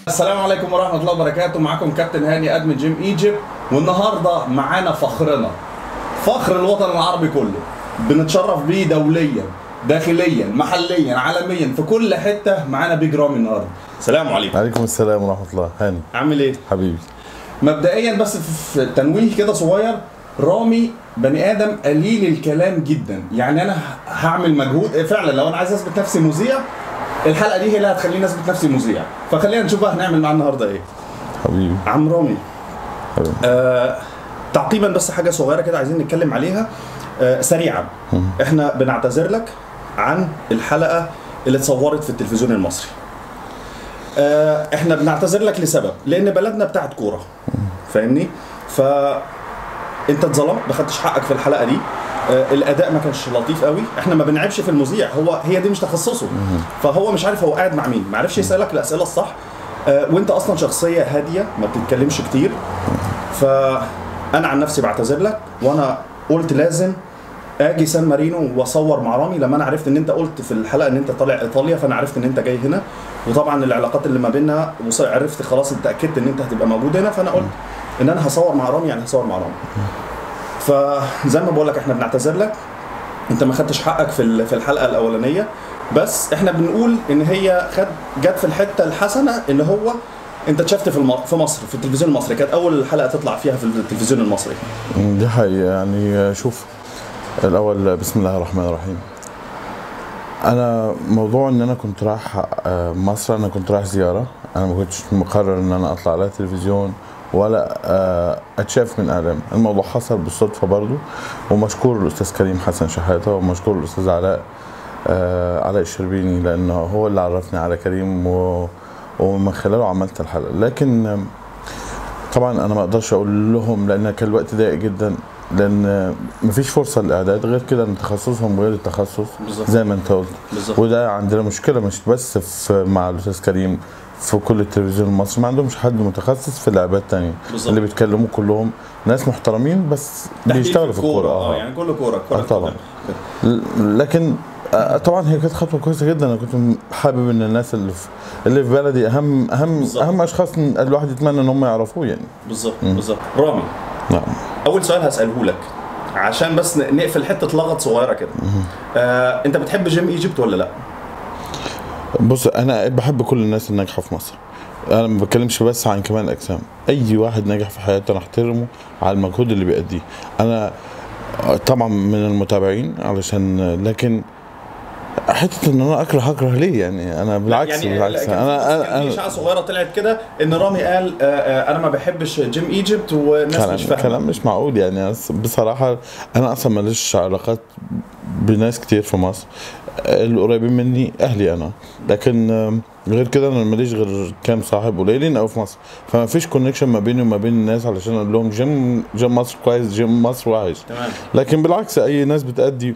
السلام عليكم ورحمة الله وبركاته معاكم كابتن هاني ادمن جيم ايجيبت والنهاردة معانا فخرنا فخر الوطن العربي كله بنتشرف بيه دوليا داخليا محليا عالميا في كل حتة معانا بيج رامي النهاردة السلام عليكم عليكم السلام ورحمة الله هاني عامل ايه؟ حبيبي مبدئيا بس في تنويه كده صغير رامي بني ادم قليل الكلام جدا يعني انا هعمل مجهود فعلا لو انا عايز اثبت نفسي مذيع الحلقه دي هي اللي هتخليني اثبت نفسي مذيع فخلينا نشوف بقى هنعمل معاه النهارده ايه حبيبي عم رامي حبيبي آه تعقيبا بس حاجه صغيره كده عايزين نتكلم عليها آه سريعا احنا بنعتذر لك عن الحلقه اللي اتصورت في التلفزيون المصري آه احنا بنعتذر لك لسبب لان بلدنا بتاعت كوره فاهمني ف انت اتظلمت ما خدتش حقك في الحلقه دي آه الاداء ما كانش لطيف قوي احنا ما بنعيبش في المذيع هو هي دي مش تخصصه فهو مش عارف هو قاعد مع مين ما عرفش يسالك الاسئله الصح آه وانت اصلا شخصيه هاديه ما بتتكلمش كتير فانا عن نفسي بعتذر لك وانا قلت لازم اجي سان مارينو واصور مع رامي لما انا عرفت ان انت قلت في الحلقه ان انت طالع ايطاليا فانا عرفت ان انت جاي هنا وطبعا العلاقات اللي ما بيننا وص- عرفت خلاص انت اكدت ان انت هتبقى موجود هنا فانا قلت ان انا هصور مع رامي يعني هصور مع رامي فزي ما بقول لك احنا بنعتذر لك انت ما خدتش حقك في ال- في الحلقه الاولانيه بس احنا بنقول ان هي خد جت في الحته الحسنه اللي هو انت اتشفت في الم- في مصر في التلفزيون المصري كانت اول حلقه تطلع فيها في التلفزيون المصري دي حقيقة يعني شوف الأول بسم الله الرحمن الرحيم أنا موضوع إن أنا كنت رايح آه، مصر أنا كنت رايح زيارة أنا ما كنتش مقرر إن أنا أطلع على التلفزيون ولا آه، أتشاف من إعلام الموضوع حصل بالصدفة برضو ومشكور الأستاذ كريم حسن شحاتة ومشكور الأستاذ علاء آه، علاء الشربيني لأنه هو اللي عرفني على كريم و ومن خلاله عملت الحلقة لكن آم، طبعا انا ما اقدرش اقول لهم لان كان الوقت ضيق جدا لان مفيش فرصه للاعداد غير كده ان تخصصهم غير التخصص بالظبط. زي ما انت قلت بالظبط. وده عندنا مشكله مش بس في مع الاستاذ كريم في كل التلفزيون المصري ما عندهمش حد متخصص في لعبات تانية بالظبط. اللي بيتكلموا كلهم ناس محترمين بس بيشتغلوا في الكوره اه يعني كله كوره كوره آه طبعا. ل- لكن آه، طبعا هي كانت خطوه كويسه جدا انا كنت حابب ان الناس اللي في اللي في بلدي اهم اهم بالظبط. اهم اشخاص الواحد يتمنى ان هم يعرفوه يعني بالظبط بالظبط رامي نعم اول سؤال هساله لك عشان بس ن- نقفل حته لغط صغيره كده آه، انت بتحب جيم ايجيبت ولا لا بص انا بحب كل الناس الناجحه في مصر انا ما بتكلمش بس عن كمال الاجسام اي واحد ناجح في حياته انا احترمه على المجهود اللي بيأديه انا طبعا من المتابعين علشان لكن حته ان انا اكره هكره ليه يعني انا بالعكس يعني بالعكس كان انا في- انا, كان في أنا اشاعه صغيره طلعت كده ان رامي قال آه، آه، انا ما بحبش جيم ايجيبت والناس كلام مش فاهمه كلام مش معقول يعني أنا بصراحه انا اصلا ماليش علاقات بناس كتير في مصر القريبين مني اهلي انا لكن آم، غير كده انا ماليش غير كام صاحب قليلين قوي في مصر فما فيش كونكشن ما بيني وما بين الناس علشان اقول لهم جيم جيم مصر كويس جيم مصر وحش تمام لكن بالعكس اي ناس بتأدي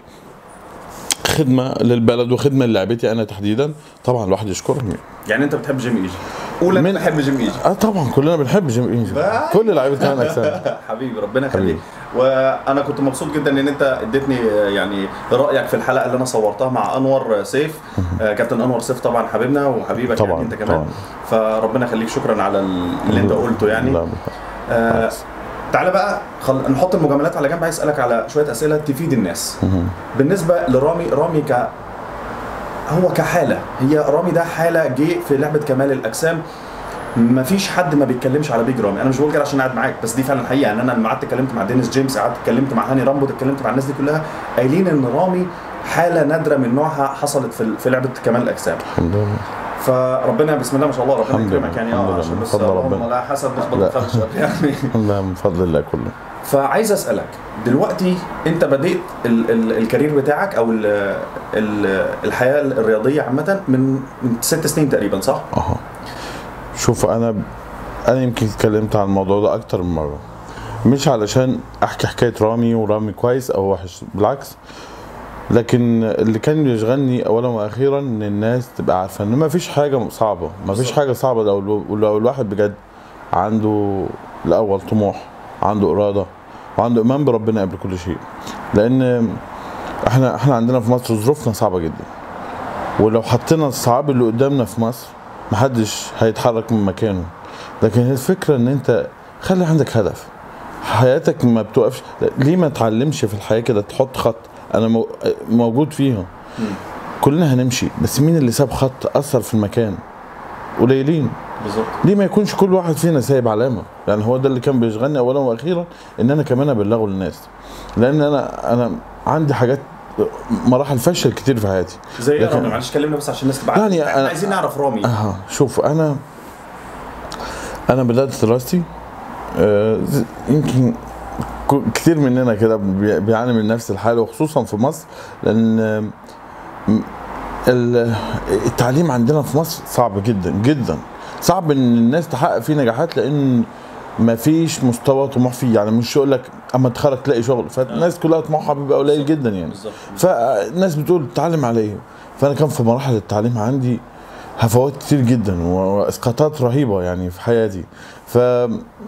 خدمه للبلد وخدمه للعبتي انا تحديدا طبعا الواحد يشكرهم يعني انت بتحب جيم ايجيبت قول انا من- بحب جيم ايجيبت اه طبعا كلنا بنحب جيم ايجيبت بقى. كل لعيبه كمان اجسام حبيبي ربنا يخليك حبيبي. وانا كنت مبسوط جدا ان انت اديتني آه، يعني رايك في الحلقه اللي انا صورتها مع انور سيف آه، كابتن انور سيف طبعا حبيبنا وحبيبك طبعاً، يعني انت كمان طبعاً. فربنا يخليك شكرا على اللي انت قلته يعني لا آه بالعكس. تعالى بقى خل... نحط المجاملات على جنب عايز اسالك على شويه اسئله تفيد الناس مهم. بالنسبه لرامي رامي ك هو كحاله هي رامي ده حاله جه في لعبه كمال الاجسام مفيش حد ما بيتكلمش على بيج رامي انا مش بقول كده عشان قاعد معاك بس دي فعلا حقيقه يعني انا لما قعدت اتكلمت مع دينيس جيمس قعدت اتكلمت مع هاني رامبو اتكلمت مع الناس دي كلها قايلين ان رامي حاله نادره من نوعها حصلت في في لعبه كمال الاجسام الحمد لله فربنا بسم الله ما شاء الله ربنا الحمد يكرمك لله، يعني الحمد اه لله، عشان من بس فضل اللهم ربنا. لا حسد مش لا. بتخافش يعني لا من فضل الله كله فعايز اسالك دلوقتي انت بديت ال ال الكارير بتاعك او ال ال الحياه الرياضيه عامه من من ست سنين تقريبا صح؟ اها شوف انا انا يمكن اتكلمت عن الموضوع ده اكتر من مره مش علشان احكي حكايه رامي ورامي كويس او وحش بالعكس لكن اللي كان بيشغلني اولا واخيرا ان الناس تبقى عارفه ان ما فيش حاجه صعبه ما فيش بالظبط. حاجه صعبه لو لو الواحد بجد عنده الاول طموح عنده اراده وعنده ايمان بربنا قبل كل شيء لان احنا احنا عندنا في مصر ظروفنا صعبه جدا ولو حطينا الصعاب اللي قدامنا في مصر محدش هيتحرك من مكانه لكن هي الفكره ان انت خلي عندك هدف حياتك ما بتوقفش ليه ما تعلمش في الحياه كده تحط خط انا مو- موجود فيها كلنا هنمشي بس مين اللي ساب خط اثر في المكان قليلين بالظبط ليه ما يكونش كل واحد فينا سايب علامه يعني هو ده اللي كان بيشغلني اولا واخيرا ان انا كمان ابلغه للناس لان انا انا عندي حاجات مراحل فشل كتير في حياتي زي ايه يا لكن- رامي معلش كلمنا بس عشان الناس تبقى يعني عارفة. احنا أنا- عايزين نعرف رامي اه شوف انا انا بدات دراستي آه ز- يمكن ك- كتير مننا كده بي- بيعاني من نفس الحاله وخصوصا في مصر لان آه، م- ال- التعليم عندنا في مصر صعب جدا جدا صعب ان الناس تحقق فيه نجاحات لان ما فيش مستوى طموح فيه يعني مش يقول لك اما تخرج تلاقي شغل فالناس كلها طموحها بيبقى قليل جدا يعني بالظبط فالناس بتقول تعلم على ايه فانا كان في مراحل التعليم عندي هفوات كتير جدا واسقاطات رهيبه يعني في حياتي ف آه،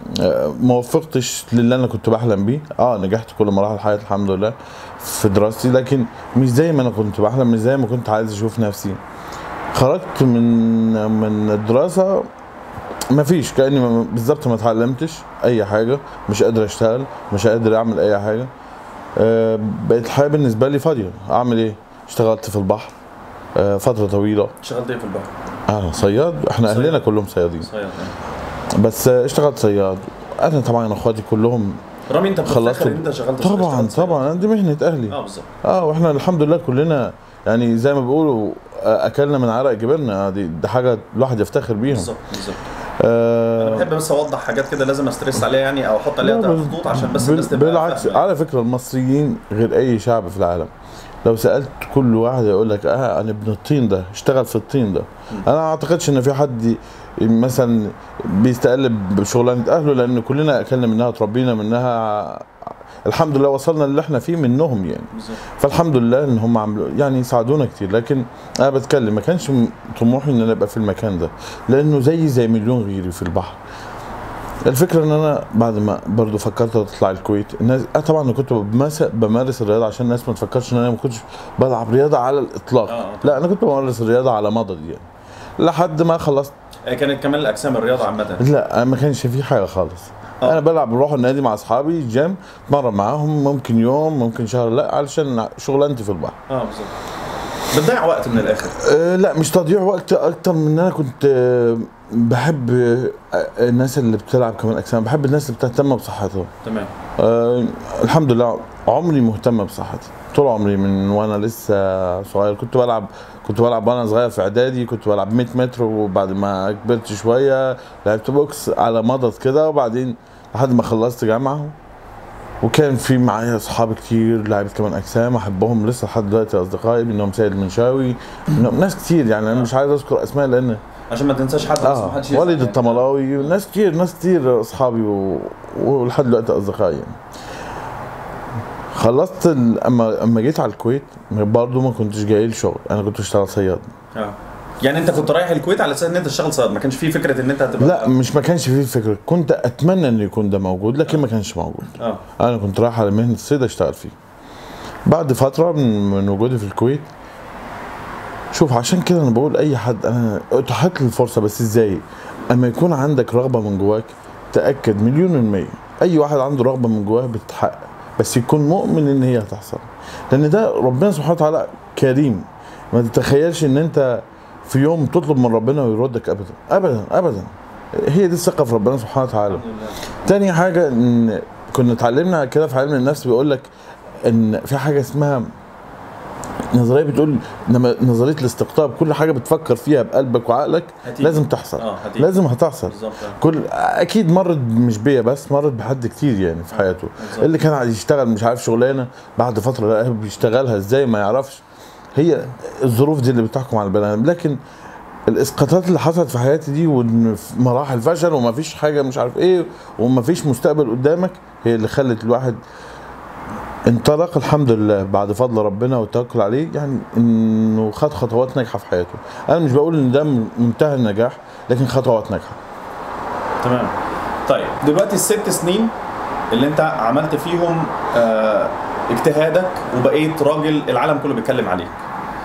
ما وفقتش للي انا كنت بحلم بيه اه نجحت كل مراحل حياتي الحمد لله في دراستي لكن مش زي ما انا كنت بحلم مش زي ما كنت عايز اشوف نفسي خرجت من من الدراسه ما فيش كاني ما- بالظبط ما اتعلمتش اي حاجه مش قادر اشتغل مش قادر اعمل اي حاجه آه، بقت الحياه بالنسبه لي فاضيه اعمل ايه اشتغلت في البحر آه، فتره طويله اشتغلت ايه في البحر؟ انا صياد احنا صياد. اهلنا كلهم صيادين صياد بس آه، اشتغلت صياد انا طبعا اخواتي كلهم رامي انت خلصت بتفتخر ان انت شغلت طبعا اشتغلت صياد. طبعا دي مهنه اهلي اه بالظبط اه واحنا الحمد لله كلنا يعني زي ما بيقولوا آه، اكلنا من عرق جبرنا دي, دي حاجه الواحد يفتخر بيها بالظبط بالظبط انا آه بحب بس اوضح حاجات كده لازم استرس عليها يعني او احط عليها لا، بال- خطوط عشان بس بال- الناس تبقى بالعكس فاهمة. على فكره المصريين غير اي شعب في العالم لو سالت كل واحد يقول لك اه انا ابن الطين ده اشتغل في الطين ده انا ما اعتقدش ان في حد ي- مثلا بيستقل بشغلانه اهله لان كلنا اكلنا منها تربينا منها الحمد لله وصلنا اللي احنا فيه منهم يعني بالظبط فالحمد لله ان هم عملوا يعني ساعدونا كتير لكن انا بتكلم ما كانش م- طموحي ان انا ابقى في المكان ده لانه زي زي مليون غيري في البحر الفكره ان انا بعد ما برضو فكرت اطلع الكويت الناس أه طبعا انا كنت بمس- بمارس الرياضه عشان الناس ما تفكرش ان انا ما كنتش بلعب رياضه على الاطلاق آه، آه. لا انا كنت بمارس الرياضه على مضض يعني لحد ما خلصت آه، كانت كمان الاجسام الرياضه عامه لا أنا ما كانش في حاجه خالص آه. انا بلعب بروح النادي مع اصحابي جيم اتمرن معاهم ممكن يوم ممكن شهر لا علشان شغلانتي في البحر اه بالظبط بتضيع وقت من الاخر أه لا مش تضييع وقت اكتر من ان انا كنت أه، بحب أه، الناس اللي بتلعب كمان اجسام بحب الناس اللي بتهتم بصحتها تمام أه الحمد لله عمري مهتم بصحتي طول عمري من وانا لسه صغير كنت بلعب كنت بلعب وانا صغير في اعدادي كنت بلعب 100 متر وبعد ما كبرت شويه لعبت بوكس على مضض كده وبعدين لحد ما خلصت جامعه وكان في معايا اصحاب كتير لعيبه كمان اجسام احبهم لسه لحد دلوقتي اصدقائي منهم سيد المنشاوي منهم ناس كتير يعني انا مش عايز اذكر اسماء لان عشان ما تنساش حد بس ما اه حدش يزعل وليد يعني. الطملاوي ناس كتير ناس كتير اصحابي و... ولحد دلوقتي اصدقائي يعني. خلصت ال... اما اما جيت على الكويت برضه ما كنتش جاي لي شغل انا كنت اشتغل صياد اه يعني انت كنت رايح الكويت على اساس ان انت تشتغل صياد ما كانش في فكره ان انت هتبقى لا مش ما كانش فيه فكره كنت اتمنى ان يكون ده موجود لكن ما كانش موجود اه انا كنت رايح على مهنه الصيد اشتغل فيه بعد فتره من, من وجودي في الكويت شوف عشان كده انا بقول اي حد انا اتاحت لي الفرصه بس ازاي اما يكون عندك رغبه من جواك تاكد مليون المية اي واحد عنده رغبه من جواه بتتحقق بس يكون مؤمن ان هي هتحصل لان ده ربنا سبحانه وتعالى كريم ما تتخيلش ان انت في يوم تطلب من ربنا ويردك ابدا ابدا ابدا هي دي الثقه في ربنا سبحانه وتعالى الحمد لله تاني حاجة ان كنا اتعلمنا كده في علم النفس بيقول لك ان في حاجة اسمها نظرية بتقول إنما نظرية الاستقطاب كل حاجة بتفكر فيها بقلبك وعقلك هتيجي. لازم تحصل اه هتيجي لازم هتحصل بالظبط آه. كل اكيد مرت مش بيا بس مرت بحد كتير يعني في حياته بالظبط. اللي كان عايز يشتغل مش عارف شغلانه بعد فتره لقاه بيشتغلها ازاي ما يعرفش هي الظروف دي اللي بتحكم على البني ادم لكن الاسقاطات اللي حصلت في حياتي دي وان في مراحل فشل وما فيش حاجه مش عارف ايه وما فيش مستقبل قدامك هي اللي خلت الواحد انطلق الحمد لله بعد فضل ربنا والتوكل عليه يعني انه خد خطوات ناجحه في حياته انا مش بقول ان ده منتهى النجاح لكن خطوات ناجحه تمام طيب دلوقتي الست سنين اللي انت عملت فيهم آه اجتهادك وبقيت راجل العالم كله بيتكلم عليك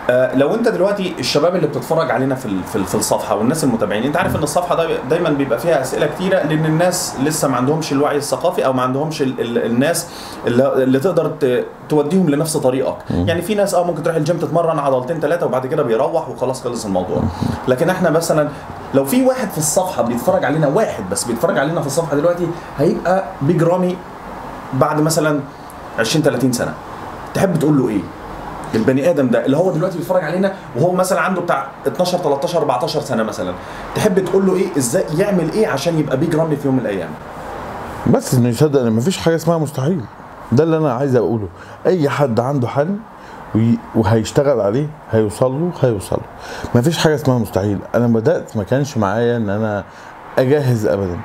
آه، لو انت دلوقتي الشباب اللي بتتفرج علينا في ال- في ال- في الصفحه والناس المتابعين انت عارف ان الصفحه ده دايما بيبقى فيها اسئله كتيره لان الناس لسه ما عندهمش الوعي الثقافي او ما عندهمش ال ال الناس اللي, اللي تقدر ت- توديهم لنفس طريقك يعني في ناس اه ممكن تروح الجيم تتمرن عضلتين ثلاثه وبعد كده بيروح وخلاص خلص الموضوع لكن احنا مثلا لو في واحد في الصفحه بيتفرج علينا واحد بس بيتفرج علينا في الصفحه دلوقتي هيبقى بيج رامي بعد مثلا 20 30 سنه تحب تقول له ايه البني ادم ده اللي هو دلوقتي بيتفرج علينا وهو مثلا عنده بتاع 12 13 14 سنه مثلا تحب تقول له ايه ازاي يعمل ايه عشان يبقى بيج رامي في يوم من الايام بس انه يصدق ان مفيش حاجه اسمها مستحيل ده اللي انا عايز اقوله اي حد عنده حلم وي- وهيشتغل عليه هيوصل له هيوصل له مفيش حاجه اسمها مستحيل انا بدات ما كانش معايا ان انا اجهز ابدا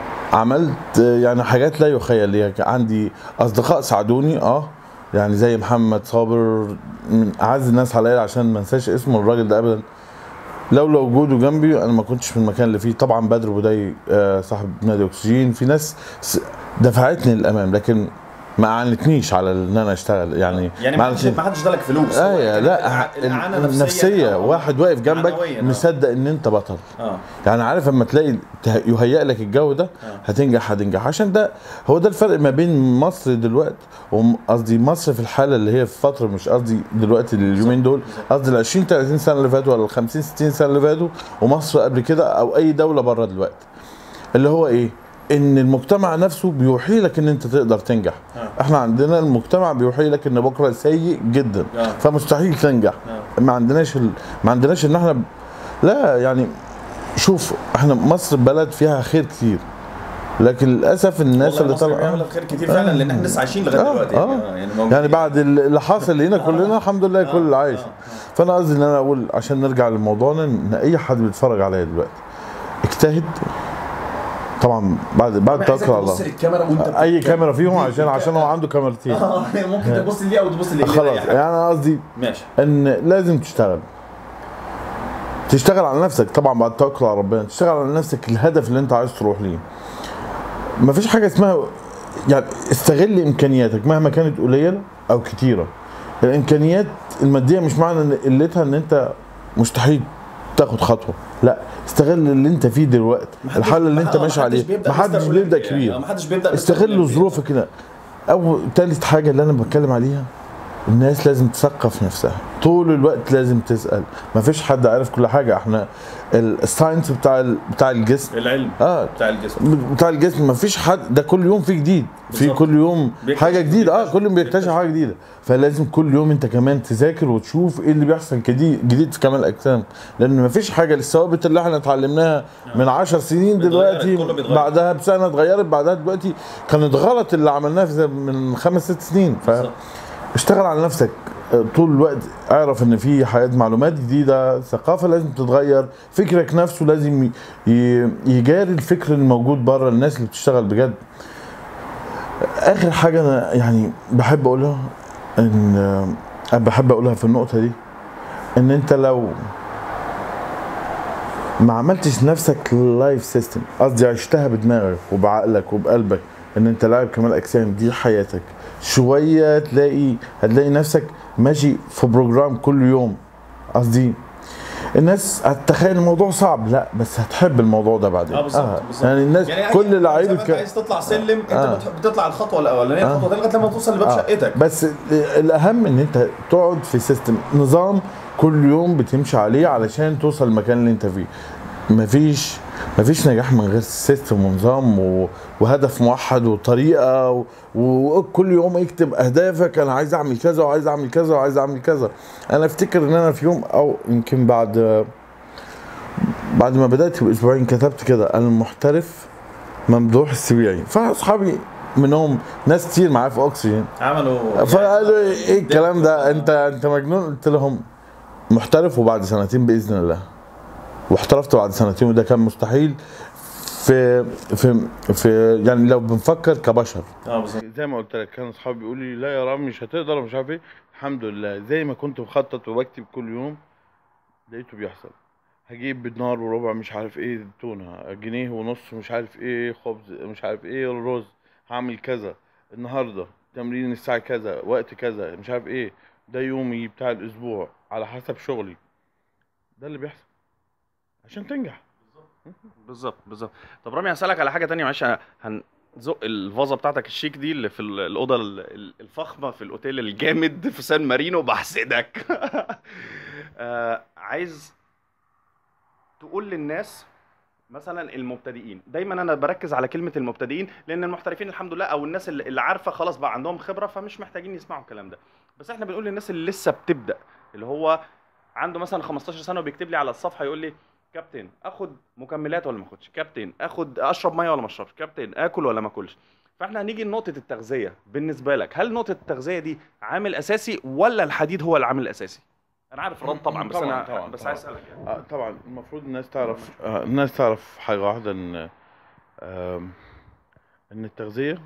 عملت آه، يعني حاجات لا يخيل لي عندي اصدقاء ساعدوني اه يعني زي محمد صابر من اعز الناس عليا عشان ما انساش اسمه الراجل ده ابدا لولا وجوده جنبي انا ما كنتش في المكان اللي فيه طبعا بدر بودي آه، صاحب نادي اكسجين في ناس س- دفعتني للامام لكن ما اعنتنيش على ان انا اشتغل يعني يعني ما ما حدش أعنتنيش. ما حدش ادالك فلوس هو ايه كانت لا الإع- الإعانة ال- نفسية النفسيه آه. واحد واقف جنبك معنوياً، آه. مصدق ان انت بطل اه يعني عارف اما تلاقي ته- يهيئ لك الجو ده هتنجح هتنجح عشان ده هو ده الفرق ما بين مصر دلوقتي وم- قصدي مصر في الحاله اللي هي في فتره مش قصدي دلوقتي اليومين دول قصدي ال 20 30 سنه اللي فاتوا ولا ال 50 60 سنه اللي فاتوا ومصر قبل كده او اي دوله بره دلوقتي اللي هو ايه ان المجتمع نفسه بيوحي لك ان انت تقدر تنجح آه. احنا عندنا المجتمع بيوحي لك ان بكره سيء جدا آه. فمستحيل تنجح آه. ما عندناش ال... ما عندناش ان احنا ب... لا يعني شوف احنا مصر بلد فيها خير كتير لكن للاسف الناس والله اللي مصر طالعه بيعمل خير كتير فعلا لان احنا لسه عايشين لغايه آه، دلوقتي آه. يعني, يعني, موجودين. يعني بعد ال- اللي حاصل هنا كلنا الحمد لله كل عايش آه. فانا قصدي ان انا اقول عشان نرجع لموضوعنا ان اي حد بيتفرج عليا دلوقتي اجتهد طبعا بعد بعد أنا عايزك توكل على تبص الله للكاميرا وانت اي بتتكلم. كاميرا فيهم دي- عشان دي- عشان هو عنده كاميرتين اه ممكن تبص لدي او تبص لدي خلاص يعني انا قصدي ماشي ان لازم تشتغل تشتغل على نفسك طبعا بعد توكل على ربنا تشتغل على نفسك الهدف اللي انت عايز تروح ليه مفيش حاجه اسمها يعني استغل امكانياتك مهما كانت قليله او كتيره الامكانيات الماديه مش معنى ان قلتها ان انت مستحيل تاخد خطوه لا استغل اللي انت فيه دلوقتي محدش- الحل اللي انت آه، ماشي محدش عليه بيبدأ محدش مستر بيبدا أولمبي يعني. كبير آه، محدش بيبدا مستر استغل أولمبي. ظروفك كده او تالت حاجه اللي انا بتكلم عليها الناس لازم تثقف نفسها طول الوقت لازم تسال مفيش حد عارف كل حاجه احنا ال- الساينس بتاع ال- بتاع الجسم العلم اه بتاع الجسم بتاع الجسم مفيش حد ده كل يوم في جديد في بالظبط. كل يوم بيكتشف- حاجه جديده اه بيكتشف- كل يوم بيكتشف بيكتشف. حاجه جديده فلازم كل يوم انت كمان تذاكر وتشوف ايه اللي بيحصل جديد جديد في كمال الاجسام لان مفيش حاجه الثوابت اللي احنا اتعلمناها من عشر سنين بيتغيرت، دلوقتي كله بيتغير. بعدها بسنه اتغيرت بعدها دلوقتي كانت غلط اللي عملناه في من خمس ست سنين بالظبط. فاشتغل على نفسك آه، طول الوقت اعرف ان في حياه معلومات جديده ثقافه لازم تتغير فكرك نفسه لازم ي- يجاري الفكر الموجود بره الناس اللي بتشتغل بجد اخر حاجه انا يعني بحب اقولها ان آه، بحب اقولها في النقطه دي ان انت لو ما عملتش نفسك لايف سيستم قصدي عشتها بدماغك وبعقلك وبقلبك ان انت لاعب كمال اجسام دي حياتك شويه تلاقي هتلاقي نفسك ماشي في بروجرام كل يوم قصدي الناس هتتخيل الموضوع صعب لا بس هتحب الموضوع ده بعدين اه بالظبط بالظبط. يعني الناس يعني كل أي- لعيبه زي ما انت ك- عايز تطلع سلم انت آه. بت- بتطلع الخطوه الاولانيه آه. الخطوه الثانيه لغايه لما توصل لباب آه. شقتك بس الاهم ان انت تقعد في سيستم نظام كل يوم بتمشي عليه علشان توصل المكان اللي انت فيه مفيش مفيش نجاح من غير سيستم ونظام و- وهدف موحد وطريقه و- وكل يوم اكتب اهدافك انا عايز اعمل كذا وعايز اعمل كذا وعايز اعمل كذا انا افتكر ان انا في يوم او يمكن بعد بعد ما بدات باسبوعين كتبت كده انا المحترف ممدوح السبيعي فاصحابي منهم ناس كتير معايا في اكسجين عملوا فقالوا ايه الكلام ده انت انت مجنون قلت لهم محترف وبعد سنتين باذن الله واحترفت بعد سنتين وده كان مستحيل في في في يعني لو بنفكر كبشر اه بالظبط زي ما قلت لك كان اصحابي بيقولوا لي لا يا رام مش هتقدر ومش عارف ايه الحمد لله زي ما كنت بخطط وبكتب كل يوم لقيته بيحصل هجيب بدنار وربع مش عارف ايه تونه جنيه ونص مش عارف ايه خبز مش عارف ايه الرز هعمل كذا النهارده تمرين الساعه كذا وقت كذا مش عارف ايه ده يومي بتاع الاسبوع على حسب شغلي ده اللي بيحصل عشان تنجح بالظبط بالظبط طب رامي هسألك على حاجة تانية معلش هنزق الفازة بتاعتك الشيك دي اللي في ال- الأوضة ال- ال- الفخمة في الأوتيل الجامد في سان مارينو بحسدك آه عايز تقول للناس مثلا المبتدئين دايما انا بركز على كلمه المبتدئين لان المحترفين الحمد لله او الناس اللي اللي عارفه خلاص بقى عندهم خبره فمش محتاجين يسمعوا الكلام ده بس احنا بنقول للناس اللي لسه بتبدا اللي هو عنده مثلا 15 سنه وبيكتب لي على الصفحه يقول لي كابتن اخد مكملات ولا ما اخدش كابتن اخد اشرب ميه ولا ما اشربش كابتن اكل ولا ما اكلش فاحنا هنيجي لنقطه التغذيه بالنسبه لك هل نقطه التغذيه دي عامل اساسي ولا الحديد هو العامل الاساسي انا عارف الرد طبعا بس طبعاً، انا طبعاً، بس طبعاً. عايز اسالك يعني آه طبعا المفروض الناس تعرف آه الناس تعرف حاجة واحدة ان آم، ان التغذية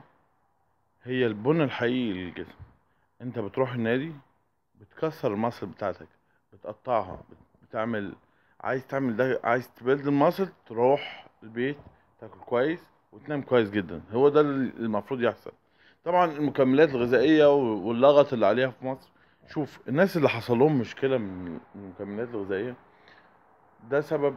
هي البنى الحقيقي للجسم انت بتروح النادي بتكسر المصل بتاعتك بتقطعها بت- بتعمل عايز تعمل ده عايز تبلد المصل تروح البيت تاكل كويس وتنام كويس جدا هو ده اللي المفروض يحصل طبعا المكملات الغذائية واللغط اللي عليها في مصر شوف الناس اللي حصل لهم مشكلة من المكملات الغذائية ده سبب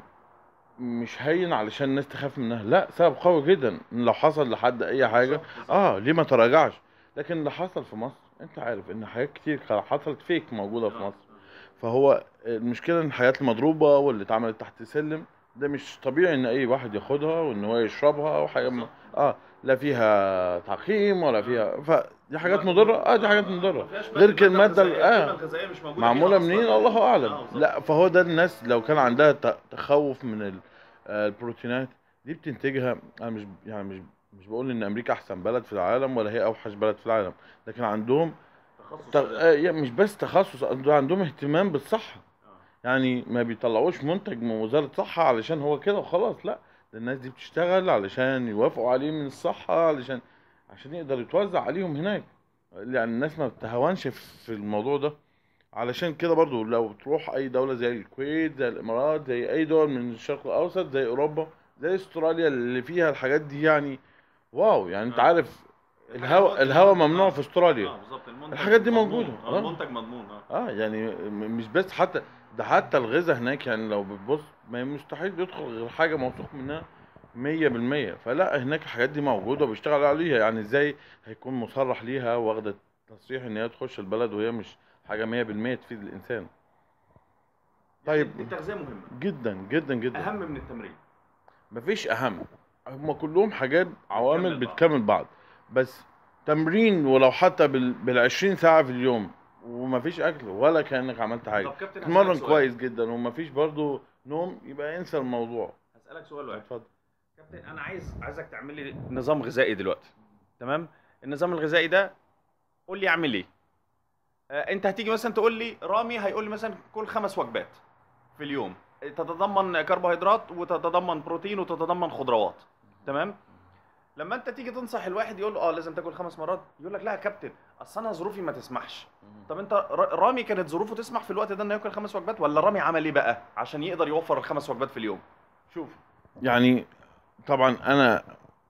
مش هين علشان الناس تخاف منها لا سبب قوي جدا ان لو حصل لحد اي حاجة اه ليه ما تراجعش لكن اللي حصل في مصر انت عارف ان حاجات كتير كا- حصلت فيك موجودة في مصر فهو المشكلة ان الحاجات المضروبة واللي اتعملت تحت السلم ده مش طبيعي ان اي واحد ياخدها وان هو يشربها وحاجة م... اه لا فيها تعقيم ولا فيها فدي حاجات مضرة اه دي حاجات مضرة غير كده المادة ال- اه معمولة منين الله اعلم لا فهو ده الناس لو كان عندها ت- تخوف من ال- آه، البروتينات دي بتنتجها انا مش يعني مش مش بقول ان امريكا احسن بلد في العالم ولا هي اوحش بلد في العالم لكن عندهم ت- آه، يعني مش بس تخصص عندهم عندهم اهتمام بالصحة يعني ما بيطلعوش منتج من وزارة صحة علشان هو كده وخلاص لا ده الناس دي بتشتغل علشان يوافقوا عليه من الصحة علشان عشان يقدر يتوزع عليهم هناك يعني الناس ما بتهونش في الموضوع ده علشان كده برضو لو تروح اي دولة زي الكويت زي الامارات زي اي دول من الشرق الاوسط زي اوروبا زي استراليا اللي فيها الحاجات دي يعني واو يعني انت آه. عارف الهواء الهواء ممنوع في استراليا بالظبط المنتج الحاجات دي مضمون. موجودة. آه، آه. المنتج مضمون اه اه يعني م- مش بس حتى ده حتى الغذاء هناك يعني لو بتبص ما مستحيل يدخل غير حاجة موثوق منها مية بالمية فلا هناك الحاجات دي موجودة وبيشتغل عليها يعني ازاي هيكون مصرح ليها واخدة تصريح ان هي تخش البلد وهي مش حاجة مية بالمية تفيد الانسان طيب. التغذيه مهمه جدا جدا جدا اهم من التمرين مفيش اهم هما كلهم حاجات عوامل بتكمل بعض. بتكمل بعض بس تمرين ولو حتى بال بالعشرين ساعة في اليوم ومفيش اكل ولا كأنك عملت حاجة طب كابتن تتمرن هسألك سؤال. كويس جدا ومفيش برضو نوم يبقى انسى الموضوع هسألك سؤال واحد اتفضل كابتن انا عايز عايزك تعمل لي نظام غذائي دلوقتي تمام النظام الغذائي ده قول لي اعمل ايه آه انت هتيجي مثلا تقول لي رامي هيقول لي مثلا كل خمس وجبات في اليوم تتضمن كربوهيدرات وتتضمن بروتين وتتضمن خضروات تمام لما انت تيجي تنصح الواحد يقول له اه لازم تاكل خمس مرات يقول لك لا يا كابتن اصل انا ظروفي ما تسمحش طب انت ر- رامي كانت ظروفه تسمح في الوقت ده انه ياكل خمس وجبات ولا رامي عمل ايه بقى عشان يقدر يوفر الخمس وجبات في اليوم شوف يعني طبعا انا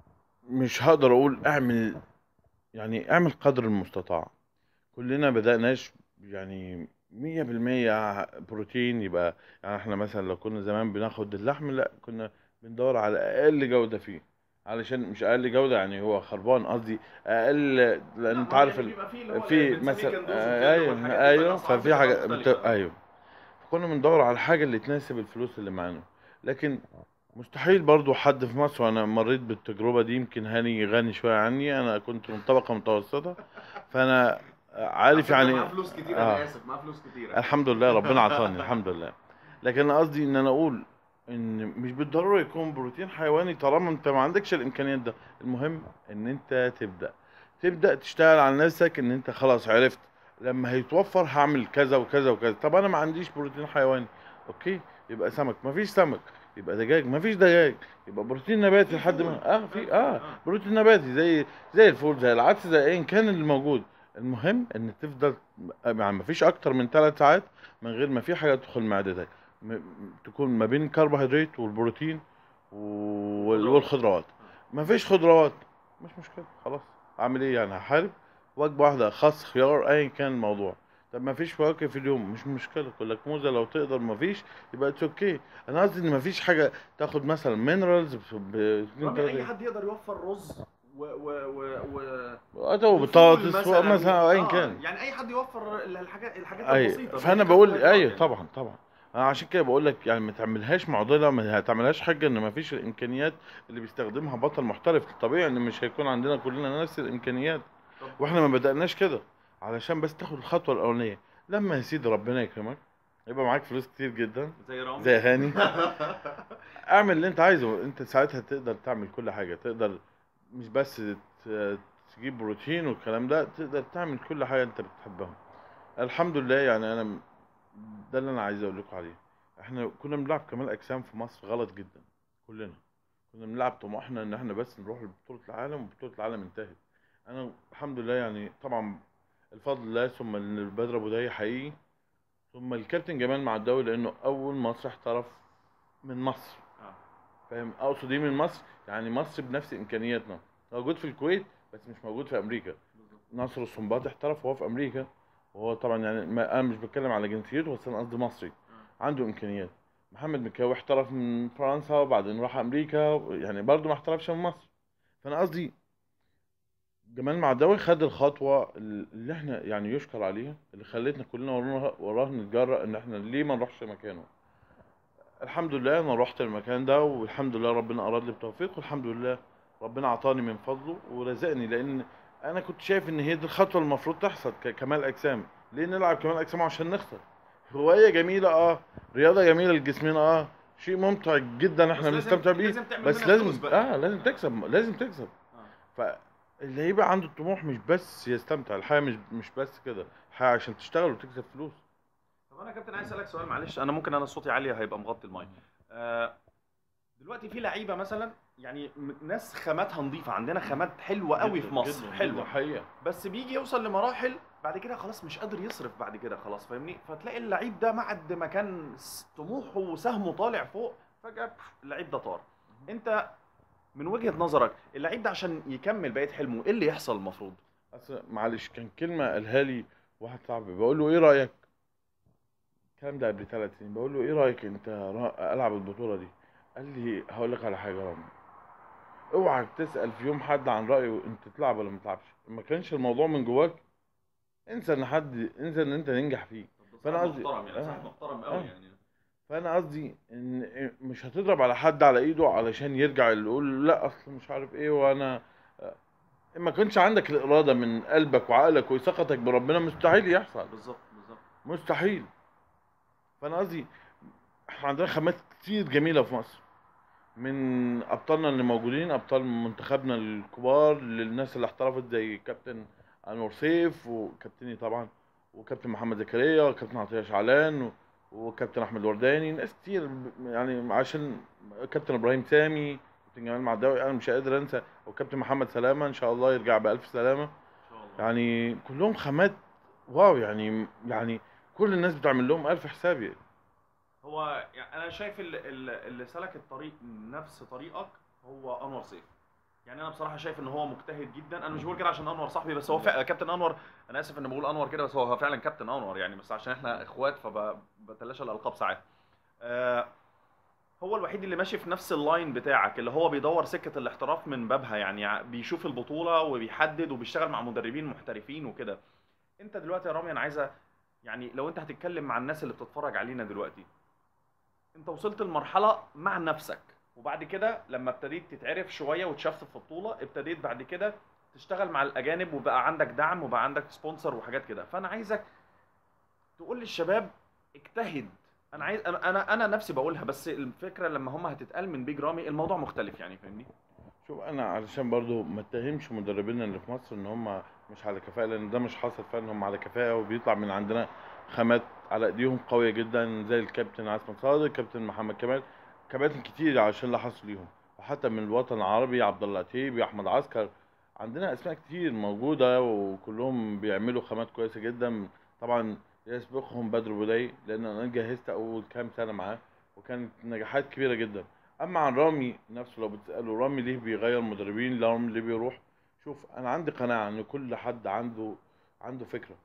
مش هقدر اقول اعمل يعني اعمل قدر المستطاع كلنا بدأناش يعني مية بالمية بروتين يبقى يعني احنا مثلا لو كنا زمان بناخد اللحم لا كنا بندور على اقل جودة فيه علشان مش اقل جودة يعني هو خربان قصدي اقل لان انت عارف ال... في مثلا ايوه ايوه ففي حاجه بت... ايوه فكنا بندور على الحاجه اللي تناسب الفلوس اللي معانا لكن مستحيل برضو حد في مصر وانا مريت بالتجربه دي يمكن هاني غني شويه عني انا كنت من طبقه متوسطه فانا عارف يعني معاه فلوس كتير آه. انا اسف معاه فلوس كتير الحمد لله ربنا عطاني الحمد لله لكن انا قصدي ان انا اقول ان مش بالضروره يكون بروتين حيواني طالما انت ما عندكش الامكانيات ده المهم ان انت تبدا تبدا تشتغل على نفسك ان انت خلاص عرفت لما هيتوفر هعمل كذا وكذا وكذا طب انا ما عنديش بروتين حيواني اوكي يبقى سمك ما فيش سمك يبقى دجاج ما فيش دجاج يبقى بروتين نباتي لحد ما اه في اه بروتين نباتي زي زي الفول زي العدس زي ايا كان اللي موجود المهم ان تفضل يعني ما فيش اكتر من ثلاث ساعات من غير ما في حاجه تدخل معدتك م- م- تكون ما بين الكربوهيدرات والبروتين وال- والخضروات ما فيش خضروات مش مشكله خلاص اعمل ايه يعني هحارب وجبه واحده خس خيار ايا كان الموضوع طب ما فيش فواكه في اليوم مش مشكله كل لك موزه لو تقدر ما فيش يبقى اتس اوكي انا قصدي ان ما فيش حاجه تاخد مثلا مينرالز ب رامي اي حد يقدر يوفر رز و و و و او وفول بطاطس مثلا او ايا آه، كان يعني اي حد يوفر الحاجات الحاجات ايوه البسيطه فانا مش بقول حاجات ايوه يعني. طبعا طبعا انا عشان كده بقول لك يعني ما تعملهاش معضله ما تعملهاش حاجه ان ما فيش الامكانيات اللي بيستخدمها بطل محترف طبيعي ان مش هيكون عندنا كلنا نفس الامكانيات طب واحنا ما بدأناش كده علشان بس تاخد الخطوه الاولانيه لما يا سيدي ربنا يكرمك يبقى معاك فلوس كتير جدا زي رامي زي هاني اعمل اللي انت عايزه انت ساعتها تقدر تعمل كل حاجه تقدر مش بس ت- تجيب بروتين والكلام ده تقدر تعمل كل حاجه انت بتحبها الحمد لله يعني انا م- ده اللي انا عايز اقول لكم عليه احنا كنا بنلعب كمال اجسام في مصر غلط جدا كلنا كنا بنلعب طموحنا ان احنا بس نروح لبطوله العالم وبطوله العالم انتهت انا الحمد لله يعني طبعا الفضل لله ثم البدر ابو داي حقيقي ثم الكابتن جمال معداوي لانه اول مصري احترف من مصر آه. فاهم اقصد ايه من مصر يعني مصر بنفس امكانياتنا موجود في الكويت بس مش موجود في امريكا ناصر السنباطي احترف وهو في امريكا وهو طبعا يعني ما انا مش بتكلم على جنسيته بس انا قصدي مصري عنده امكانيات محمد مكاوي احترف من فرنسا وبعدين راح امريكا يعني برضه ما احترفش من مصر فانا قصدي جمال معداوي خد الخطوه اللي احنا يعني يشكر عليها اللي خلتنا كلنا وراه وراه نتجرأ ان احنا ليه ما نروحش مكانه الحمد لله انا رحت المكان ده والحمد لله ربنا اراد لي بتوفيق والحمد لله ربنا اعطاني من فضله ورزقني لان انا كنت شايف ان هي دي الخطوه المفروض تحصل ككمال اجسام ليه نلعب كمال اجسام عشان نخسر هوايه جميله اه رياضه جميله لجسمنا اه شيء ممتع جدا احنا بس لازم- بنستمتع بيه لازم تعمل بس منها لازم فلوس بقى. اه لازم تكسب لازم تكسب آه. فاللي يبقى عنده الطموح مش بس يستمتع الحياه مش مش بس كده الحياه عشان تشتغل وتكسب فلوس طب انا يا كابتن عايز اسالك سؤال معلش انا ممكن انا صوتي عالي هيبقى مغطي المايك آه دلوقتي في لعيبه مثلا يعني م- ناس خاماتها نظيفه عندنا خامات حلوه قوي في جداً- مصر جداً- حلوه جداً حقيقه بس بيجي يوصل لمراحل بعد كده خلاص مش قادر يصرف بعد كده خلاص فاهمني فتلاقي اللعيب ده معد ما كان س- طموحه وسهمه طالع فوق فجاه بف، اللعيب ده طار انت من وجهه نظرك اللعيب ده عشان يكمل بقيه حلمه ايه اللي يحصل المفروض اصل معلش كان كلمه قالها لي واحد صاحبي بقول له ايه رايك الكلام ده قبل ثلاث سنين بقول له ايه رايك انت را- العب البطوله دي قال لي هقول لك على حاجه يا رامي اوعى تسال في يوم حد عن رايه انت تلعب ولا ما تلعبش ما كانش الموضوع من جواك انسى ان حد انسى ان انت تنجح فيه فأنا قصدي- محترم يعني آه. صاحب محترم قوي يعني فانا قصدي ان مش هتضرب على حد على ايده علشان يرجع يقول لا اصل مش عارف ايه وانا ما كانش عندك الاراده من قلبك وعقلك وثقتك بربنا مستحيل يحصل بالظبط بالظبط مستحيل فانا قصدي احنا عندنا خامات كتير جميله في مصر من ابطالنا اللي موجودين ابطال منتخبنا الكبار للناس اللي احترفت زي كابتن انور سيف وكابتني طبعا وكابتن محمد زكريا وكابتن عطيه شعلان و- وكابتن احمد ورداني ناس كتير ب- يعني عشان كابتن ابراهيم سامي كابتن جمال معداوي انا مش قادر انسى وكابتن محمد سلامه ان شاء الله يرجع بالف سلامه ان شاء الله يعني كلهم خامات واو يعني يعني كل الناس بتعمل لهم الف حساب يعني هو يعني انا شايف اللي, اللي سلك الطريق نفس طريقك هو انور سيف يعني انا بصراحه شايف ان هو مجتهد جدا انا مش بقول كده عشان انور صاحبي بس هو فعلا كابتن انور انا اسف ان بقول انور كده بس هو فعلا كابتن انور يعني بس عشان احنا اخوات فبتلاشى الالقاب ساعات آه هو الوحيد اللي ماشي في نفس اللاين بتاعك اللي هو بيدور سكه الاحتراف من بابها يعني بيشوف البطوله وبيحدد وبيشتغل مع مدربين محترفين وكده انت دلوقتي يا رامي انا عايزه يعني لو انت هتتكلم مع الناس اللي بتتفرج علينا دلوقتي انت وصلت لمرحله مع نفسك وبعد كده لما ابتديت تتعرف شويه وتشفت في بطوله ابتديت بعد كده تشتغل مع الاجانب وبقى عندك دعم وبقى عندك سبونسر وحاجات كده فانا عايزك تقول للشباب اجتهد انا عايز انا انا, أنا نفسي بقولها بس الفكره لما هم هتتقال من بيج رامي الموضوع مختلف يعني فاهمني شوف انا علشان برضو ما اتهمش مدربينا اللي في مصر ان هم مش على كفاءه لان ده مش حاصل فعلا هم على كفاءه وبيطلع من عندنا خامات على ايديهم قويه جدا زي الكابتن عصام صادق الكابتن محمد كمال كباتن كتير عشان اللي حصل ليهم وحتى من الوطن العربي عبد الله عتيبي احمد عسكر عندنا اسماء كتير موجوده وكلهم بيعملوا خامات كويسه جدا طبعا يسبقهم بدر بودي لان انا جهزت اول كام سنه معاه وكانت نجاحات كبيره جدا اما عن رامي نفسه لو بتساله رامي ليه بيغير مدربين رامي ليه بيروح شوف انا عندي قناعه ان كل حد عنده عنده فكره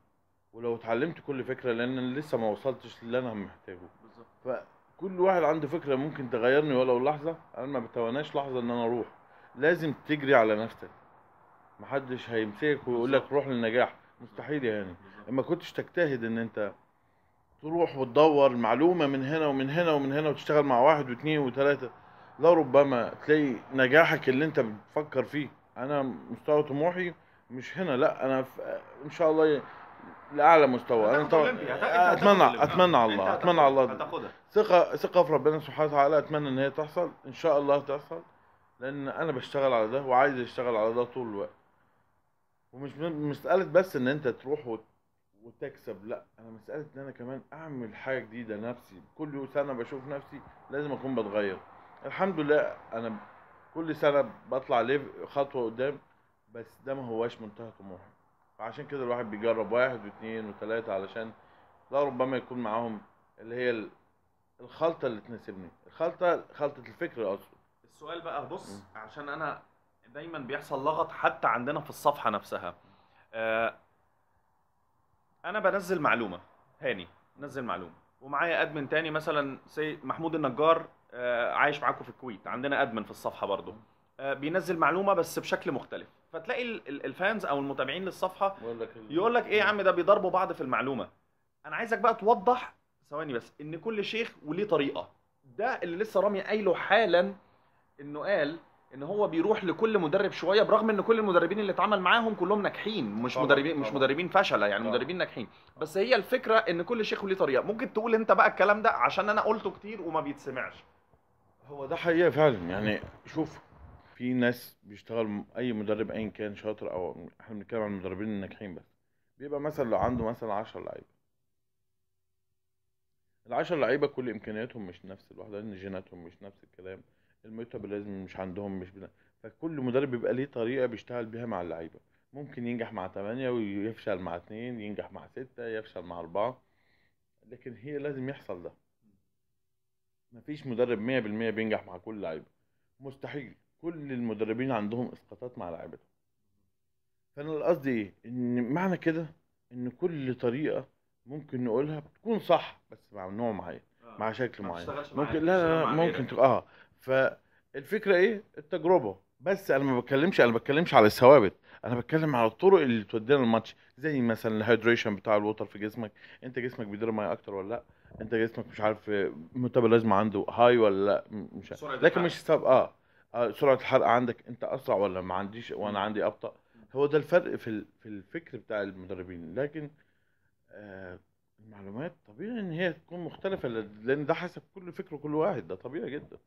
ولو اتعلمت كل فكره لان أنا لسه ما وصلتش للي انا محتاجه بالظبط فكل واحد عنده فكره ممكن تغيرني ولو لحظه انا ما بتواناش لحظه ان انا اروح لازم تجري على نفسك محدش هيمسكك ويقول لك روح للنجاح مستحيل يعني ما كنتش تجتهد ان انت تروح وتدور معلومه من هنا ومن هنا ومن هنا وتشتغل مع واحد واثنين وثلاثه لا ربما تلاقي نجاحك اللي انت بتفكر فيه انا مستوى طموحي مش هنا لا انا في ان شاء الله لاعلى مستوى انا هتاخد طبعا أولمبيا، هت- أنت هتاخد اتمنى أولمبيا. اتمنى على أنت الله هتاخد- اتمنى على الله هتاخدها ثقة ثقة في ربنا سبحانه وتعالى اتمنى ان هي تحصل ان شاء الله تحصل لان انا بشتغل على ده وعايز اشتغل على ده طول الوقت ومش م- مسألة بس ان انت تروح وت- وتكسب لا انا مسألة ان انا كمان اعمل حاجة جديدة نفسي كل سنة بشوف نفسي لازم اكون بتغير الحمد لله انا كل سنة بطلع ليف خطوة قدام بس ده ما هواش منتهى طموحي فعشان كده الواحد بيجرب واحد واثنين وثلاثة علشان لا ربما يكون معاهم اللي هي ال- الخلطة اللي تناسبني الخلطة خلطة الفكر أقصد السؤال بقى بص عشان انا دايما بيحصل لغط حتى عندنا في الصفحه نفسها آه انا بنزل معلومه هاني نزل معلومه ومعايا ادمن تاني مثلا سي محمود النجار آه عايش معاكم في الكويت عندنا ادمن في الصفحه برضو آه بينزل معلومه بس بشكل مختلف فتلاقي ال- ال- الفانز او المتابعين للصفحه بقول لك ال- يقول لك ايه يا عم ده بيضربوا بعض في المعلومه انا عايزك بقى توضح ثواني بس ان كل شيخ وليه طريقه ده اللي لسه رامي قايله حالا انه قال ان هو بيروح لكل مدرب شويه برغم ان كل المدربين اللي اتعامل معاهم كلهم ناجحين مش طبعاً، مدربين مش طبعاً. مدربين فشله يعني طبعاً. مدربين ناجحين بس هي الفكره ان كل شيخ وليه طريقه ممكن تقول انت بقى الكلام ده عشان انا قلته كتير وما بيتسمعش هو ده حقيقة فعلا يعني شوف في ناس بيشتغل م- أي مدرب أيا كان شاطر أو إحنا بنتكلم عن المدربين الناجحين بس بيبقى مثلا لو عنده مثلا 10 لعيبة العشر لعيبة كل إمكانياتهم مش نفس الواحدة لأن جيناتهم مش نفس الكلام الميتابوليزم مش عندهم مش بنا. فكل مدرب بيبقى ليه طريقة بيشتغل بيها مع اللعيبة ممكن ينجح مع تمانية ويفشل مع اتنين ينجح مع ستة يفشل مع أربعة لكن هي لازم يحصل ده مفيش مدرب مية بالمية بينجح مع كل لعيبة مستحيل كل المدربين عندهم اسقاطات مع لعيبتهم فانا القصد ايه ان معنى كده ان كل طريقه ممكن نقولها بتكون صح بس مع نوع معين مع شكل ما معين تشتغلش معاك، ممكن لا تشتغل لا, لا مع ممكن غيرك. تبقى اه فالفكره ايه التجربه بس انا ما بتكلمش انا ما بتكلمش على الثوابت انا بتكلم على الطرق اللي تودينا الماتش زي مثلا الهيدريشن بتاع الوتر في جسمك انت جسمك بيدير ميه اكتر ولا لا انت جسمك مش عارف ميتابوليزم عنده هاي ولا لا م- مش سرعة لكن الحرق. مش سبب اه آه، سرعه الحرق عندك انت اسرع ولا ما عنديش وانا عندي ابطا هو ده الفرق في ال- في الفكر بتاع المدربين لكن آه المعلومات طبيعي ان هي تكون مختلفه ل- لان ده حسب كل فكر وكل واحد ده طبيعي جدا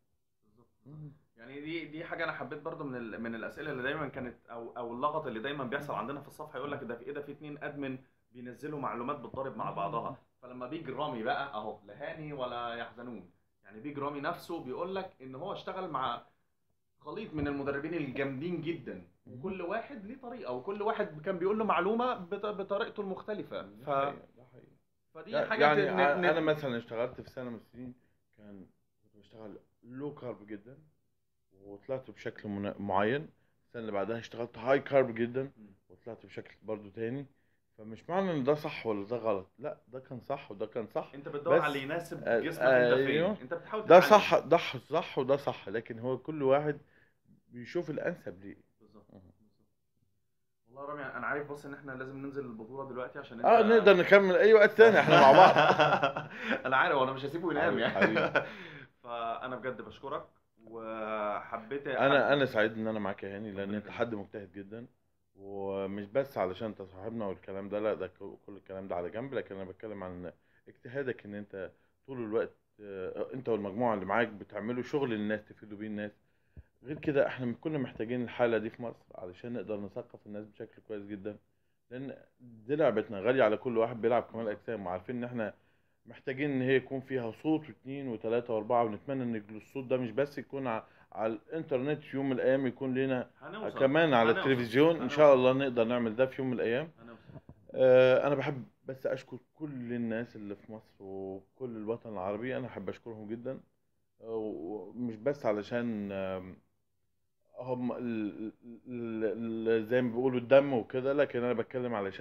يعني دي دي حاجه انا حبيت برضو من ال- من الاسئله اللي دايما كانت او او اللغط اللي دايما بيحصل عندنا في الصفحه يقول لك ده في ايه ده في اتنين ادمن بينزلوا معلومات بتضارب مع بعضها فلما بيجي رامي بقى اهو لا هاني ولا يحزنون يعني بيجي رامي نفسه بيقول لك ان هو اشتغل مع خليط من المدربين الجامدين جدا وكل واحد ليه طريقه وكل واحد كان بيقول له معلومه بط- بطريقته المختلفه ف... ده حقيقي، ده حقيقي. فدي يعني حاجه ن- ن- انا مثلا اشتغلت في سنه من السنين كان كنت بشتغل لو كارب جدا وطلعت بشكل منا- معين السنه اللي بعدها اشتغلت هاي كارب جدا وطلعت بشكل برضو تاني فمش معنى ان ده صح ولا ده غلط لا ده كان صح وده كان صح انت بتدور بس- على اللي يناسب آه، جسمك انت فين أيوه. انت بتحاول ده تتعلم. صح ده صح وده صح لكن هو كل واحد بيشوف الانسب ليه بالظبط والله يا رامي انا عارف بص ان احنا لازم ننزل البطوله دلوقتي عشان انت اه نقدر نكمل اي وقت تاني احنا مع بعض انا عارف وانا مش هسيبه ينام حبيبي، يعني فانا بجد بشكرك وحبيت انا انا سعيد ان انا معاك يا هاني لان انت حد مجتهد جدا ومش بس علشان انت صاحبنا والكلام ده لا ده ك- كل الكلام ده على جنب لكن انا بتكلم عن اجتهادك ان انت طول الوقت آه، انت والمجموعه اللي معاك بتعملوا شغل للناس تفيدوا بيه الناس غير كده احنا كنا محتاجين الحاله دي في مصر علشان نقدر نثقف الناس بشكل كويس جدا لان دي لعبتنا غاليه على كل واحد بيلعب كمال اجسام وعارفين ان احنا محتاجين ان هي يكون فيها صوت واثنين وثلاثه واربعه ونتمنى ان الصوت ده مش بس يكون ع- على الانترنت في يوم من الايام يكون لنا هنوصل. كمان على هنوصل. التلفزيون ان شاء هنوصل. الله نقدر نعمل ده في يوم من الايام هنوصل. آه، انا بحب بس اشكر كل الناس اللي في مصر وكل الوطن العربي انا احب اشكرهم جدا آه، ومش بس علشان آم، هم ال- ال- ال- زي ما بيقولوا الدم وكده لكن انا بتكلم علشان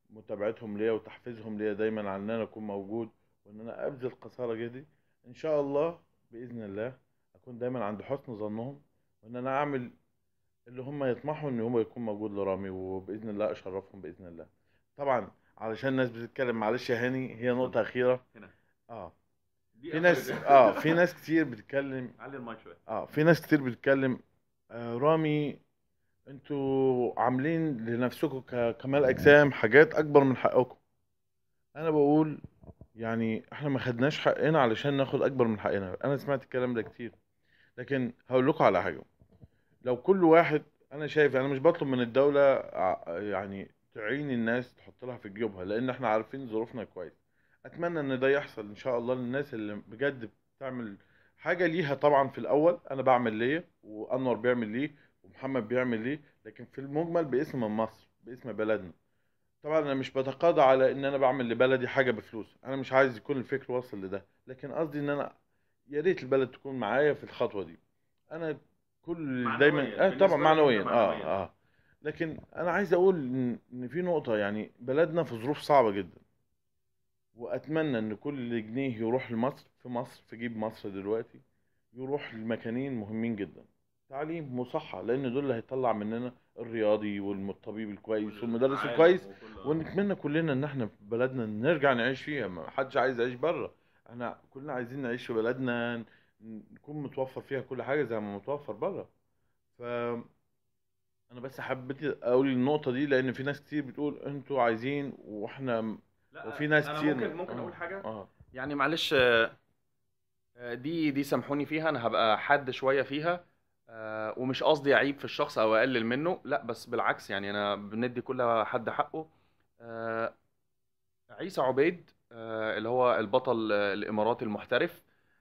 متابعتهم ليا وتحفيزهم ليا دايما على ان انا اكون موجود وان انا ابذل قصارى جهدي ان شاء الله باذن الله اكون دايما عند حسن ظنهم وان انا اعمل اللي هم يطمحوا ان هو يكون موجود لرامي وباذن الله اشرفهم باذن الله طبعا علشان الناس بتتكلم معلش يا هاني هي نقطه اخيره هنا. اه دي في آخر ناس ال- اه في ناس كتير بتتكلم علي المايك شويه اه في ناس كتير بتتكلم آه رامي انتوا عاملين لنفسكم ككمال اجسام حاجات اكبر من حقكم انا بقول يعني احنا ما خدناش حقنا علشان ناخد اكبر من حقنا انا سمعت الكلام ده كتير لكن هقول لكم على حاجه لو كل واحد انا شايف انا مش بطلب من الدوله ع- يعني تعين الناس تحط لها في جيوبها لان احنا عارفين ظروفنا كويس اتمنى ان ده يحصل ان شاء الله للناس اللي بجد بتعمل حاجه ليها طبعا في الاول انا بعمل ليا وانور بيعمل ليه ومحمد بيعمل ليه لكن في المجمل باسم مصر باسم بلدنا طبعا انا مش بتقاضى على ان انا بعمل لبلدي حاجه بفلوس انا مش عايز يكون الفكر واصل لده لكن قصدي ان انا يا ريت البلد تكون معايا في الخطوه دي انا كل معنوياً، دايما آه بالنسبة طبعا لك معنويا أنت اه معنوياً. اه لكن انا عايز اقول ان إن في نقطه يعني بلدنا في ظروف صعبه جدا واتمنى ان كل جنيه يروح لمصر في مصر في جيب مصر دلوقتي يروح لمكانين مهمين جدا تعليم وصحة لان دول اللي هيطلع مننا الرياضي والطبيب الكويس والمدرس الكويس ونتمنى كلنا ان احنا في بلدنا نرجع نعيش فيها ما حدش عايز يعيش بره احنا كلنا عايزين نعيش في بلدنا ن- نكون متوفر فيها كل حاجه زي ما متوفر بره ف انا بس حبيت اقول النقطه دي لان في ناس كتير بتقول انتوا عايزين واحنا وفي ناس أنا كتير ممكن ممكن آه. اقول حاجه اه يعني معلش آه، آه، دي دي سامحوني فيها انا هبقى حاد شويه فيها آه، ومش قصدي اعيب في الشخص او اقلل منه لا بس بالعكس يعني انا بندي كل حد حقه آه، عيسى عبيد آه، اللي هو البطل آه، الاماراتي المحترف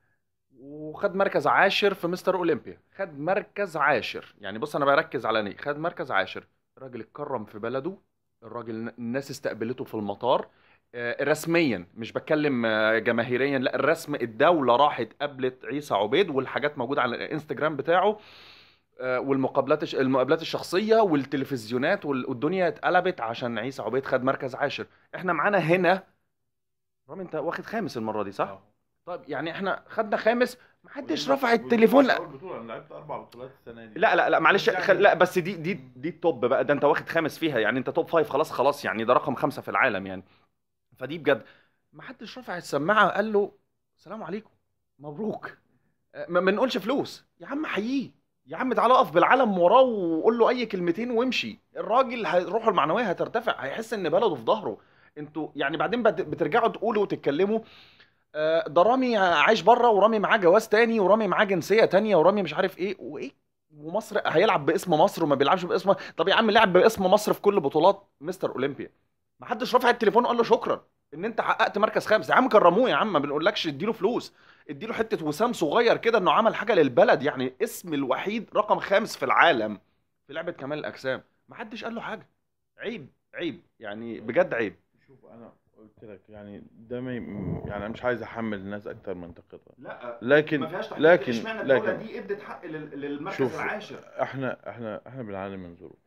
وخد مركز عاشر في مستر اولمبيا خد مركز عاشر يعني بص انا بركز على نيه خد مركز عاشر الراجل اتكرم في بلده الراجل الناس استقبلته في المطار آه، رسميا مش بتكلم آه، جماهيريا لا الرسم الدولة راحت قابلت عيسى عبيد والحاجات موجودة على الانستجرام بتاعه آه، والمقابلات الش- المقابلات الشخصية والتلفزيونات وال- والدنيا اتقلبت عشان عيسى عبيد خد مركز عاشر احنا معانا هنا رامي انت واخد خامس المرة دي صح؟ آه. طيب يعني احنا خدنا خامس محدش ودي- رفع ودي التليفون مش لا أول بطوله انا لعبت اربع بطولات السنه دي لا لا لا معلش يعني- خل... لا بس دي دي دي التوب بقى ده انت واخد خامس فيها يعني انت توب فايف خلاص خلاص يعني ده رقم خمسة في العالم يعني فدي بجد ما حدش رفع السماعة قال له السلام عليكم مبروك أه، ما ما نقولش فلوس يا عم حييه يا عم تعالى اقف بالعلم وراه وقول له اي كلمتين وامشي الراجل ه- روحه المعنويه هترتفع هيحس ان بلده في ظهره انتوا يعني بعدين بت- بترجعوا تقولوا وتتكلموا آه، ده رامي عايش بره ورامي معاه جواز تاني ورامي معاه جنسيه تانية ورامي مش عارف ايه وايه ومصر هيلعب باسم مصر وما بيلعبش باسم طب يا عم لعب باسم مصر في كل بطولات مستر اولمبيا ما حدش رفع التليفون وقال له شكرا ان انت حققت مركز خامس يا عم كرموه يا عم ما بنقولكش اديله فلوس اديله حته وسام صغير كده انه عمل حاجه للبلد يعني اسم الوحيد رقم خامس في العالم في لعبه كمال الاجسام ما حدش قال له حاجه عيب عيب يعني بجد عيب شوف انا قلت لك يعني ده ما ي- يعني انا مش عايز احمل الناس اكتر من طاقتها لا لكن ما فيهاش لكن اشمعنى الدوله لكن دي ادت حق لل- للمركز شوف العاشر احنا احنا احنا بنعاني من ظروف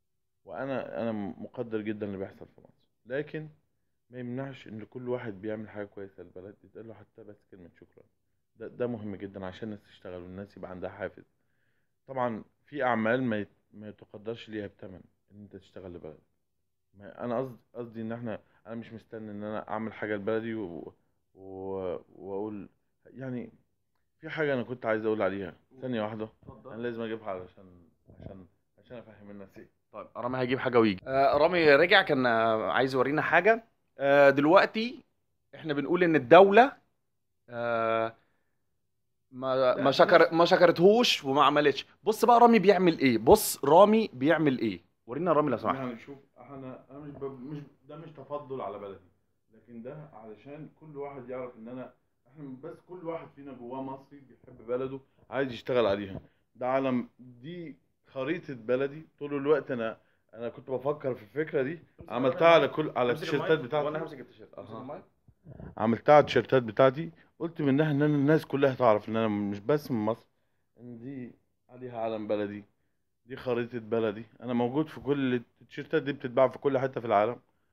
وانا انا مقدر جدا اللي بيحصل في مصر لكن ما يمنعش ان كل واحد بيعمل حاجه كويسه للبلد يتقال له حتى بس كلمه شكرا ده ده مهم جدا عشان الناس تشتغل والناس يبقى عندها حافز طبعا في اعمال ما يت- ما يتقدرش ليها بثمن ان انت تشتغل لبلدك ما انا قصدي قصدي ان احنا انا مش مستني ان انا اعمل حاجه لبلدي و... و... واقول يعني في حاجه انا كنت عايز اقول عليها ثانيه واحده انا لازم اجيبها علشان عشان عشان افهم الناس ايه طيب رامي هيجيب حاجه ويجي آه رامي رجع كان آه، عايز يورينا حاجه آه دلوقتي احنا بنقول ان الدوله آه ما ما شكر ما شكرتهوش وما عملتش بص بقى رامي بيعمل ايه بص رامي بيعمل ايه ورينا رامي لو سمحت يعني شوف انا انا مش, ب... مش ده مش تفضل على بلدي لكن ده علشان كل واحد يعرف ان انا احنا بس كل واحد فينا جواه مصري بيحب بلده عايز يشتغل عليها ده عالم دي خريطة بلدي طول الوقت انا انا كنت بفكر في الفكرة دي عملتها على كل على التيشيرتات بتاعتي التيشيرت أها. عملتها على التيشيرتات بتاعتي قلت منها ان انا الناس كلها تعرف ان انا مش بس من مصر ان دي عليها علم بلدي دي خريطة بلدي انا موجود في كل التيشيرتات دي بتتباع في كل حتة في العالم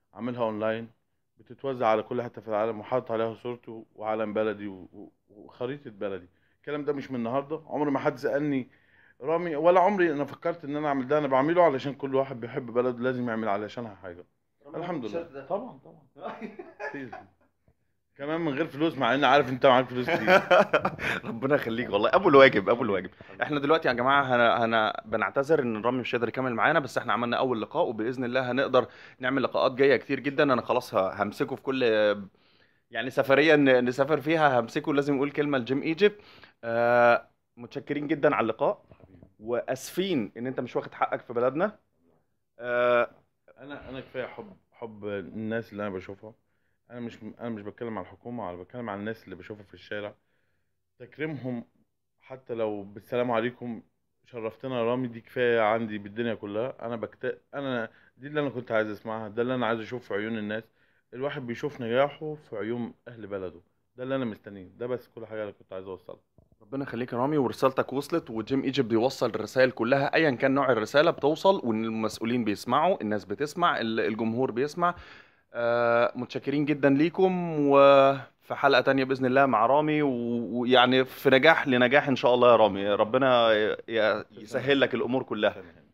عاملها اونلاين بتتوزع على كل حته في العالم وحاطط عليها صورته وعلم بلدي و- و- وخريطه بلدي الكلام ده مش من النهارده عمر ما حد سالني رامي ولا عمري انا فكرت ان انا اعمل ده انا بعمله علشان كل واحد بيحب بلده لازم يعمل علشانها حاجه الحمد لله طبعا طبعا كتير. كمان من غير فلوس مع ان عارف انت معاك فلوس كتير ربنا يخليك والله ابو الواجب ابو الواجب احنا دلوقتي يا جماعه هن... هن... بنعتذر ان رامي مش قادر يكمل معانا بس احنا عملنا اول لقاء وباذن الله هنقدر نعمل لقاءات جايه كتير جدا انا خلاص ه- همسكه في كل يعني سفريه ن- نسافر فيها همسكه لازم يقول كلمه لجيم ايجيبت آه متشكرين جدا على اللقاء واسفين ان انت مش واخد حقك في بلدنا آه انا انا كفايه حب حب الناس اللي انا بشوفها انا مش انا مش بتكلم على الحكومه انا بتكلم على الناس اللي بشوفها في الشارع تكريمهم حتى لو بالسلام عليكم شرفتنا يا رامي دي كفايه عندي بالدنيا كلها انا بكت انا دي اللي انا كنت عايز اسمعها ده اللي انا عايز اشوف في عيون الناس الواحد بيشوف نجاحه في عيون اهل بلده ده اللي انا مستنيه ده بس كل حاجه اللي كنت عايز اوصلها ربنا يخليك يا رامي ورسالتك وصلت وجيم ايجيبت بيوصل الرسائل كلها ايا كان نوع الرساله بتوصل وان المسؤولين بيسمعوا الناس بتسمع ال- الجمهور بيسمع آه متشكرين جدا ليكم وفي حلقه تانية باذن الله مع رامي و- ويعني في نجاح لنجاح ان شاء الله يا رامي ربنا ي- ي- يسهل لك الامور كلها تمام